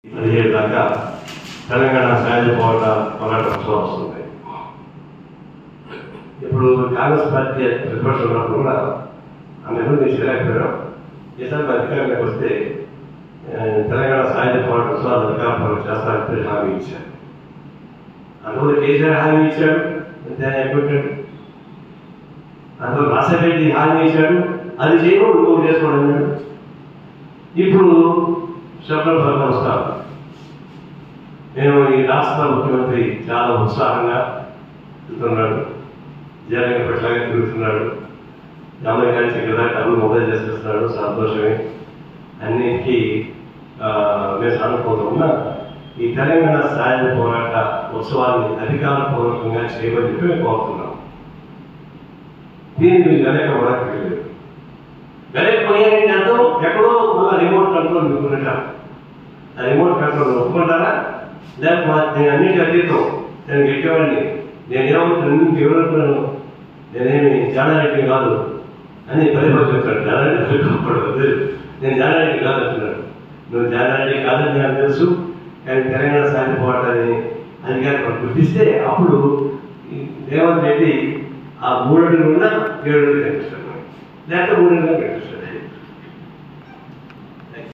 పదిహేడు దాకా తెలంగాణ సాయుధ పోరాట పోరాట ఉత్సవం వస్తుంది ఇప్పుడు కాంగ్రెస్ పార్టీ ప్రతిపక్షం ఉన్నప్పుడు కూడా ఆమె ఎవరు తీసుకోలేకపోయారు ఈసారి అధికారంలోకి వస్తే ఆ, తెలంగాణ సాయుధ పోరాట ఉత్సవాలు అధికారం చేస్తారని హామీ ఇచ్చారు అందులో కేసీఆర్ హామీ ఇచ్చాడు దాన్ని అయిపోయాడు అందులో రాసారెడ్డి హామీ ఇచ్చాడు అది చేయడం ఇంకోటి చేసుకోవడం అన్నాడు ఇప్పుడు శబరం భర్మ వస్తారు నేను ఈ రాష్ట్ర ముఖ్యమంత్రి చాలా ఉత్సాహంగా వెళ్తున్నాడు జగన్ పట్లాగా తిరుగుతున్నాడు జామయ్య గారి దగ్గర డబ్బులు మొబైల్ చేసేస్తున్నాడు సంతోషమే అన్నిటికీ ఆ, మేము సానుకూలంగా ఈ తెలంగాణ సాయుధ పోరాట ఉత్సవాన్ని అధికారపూర్వకంగా చేయమని చెప్పి మేము కోరుతున్నాం దీన్ని మీరు గలేక వెళ్ళలేదు గలేక పోయారంటే అర్థం ఎక్కడో మళ్ళీ రిమోట్ కంట్రోల్ మీకు ఉన్నట్టు ఆ రిమోట్ కంట్రోల్ ఒప్పుకుంటారా లేకపోతే నేను అన్నిటి అతీతం నేను గెట్టేవాడిని నేను ఏమవుతున్నాను ఎవరనుకున్నాను నేనేమి జానారెడ్డి కాదు అని పరిపక్షం చెప్తాడు జానారెడ్డి కాకూడదు నేను జానారెడ్డి కాదు అంటున్నాడు నువ్వు జానారెడ్డి కాదని నాకు తెలుసు కానీ తెలంగాణ సాగిపోవటాన్ని అధికారం గుర్తిస్తే అప్పుడు ఈ రేవంత్ రెడ్డి ఆ మూడు అడుగులు ఉన్న ఏడు అడుగులు కనిపిస్తాడు లేకపోతే మూడు అడుగులు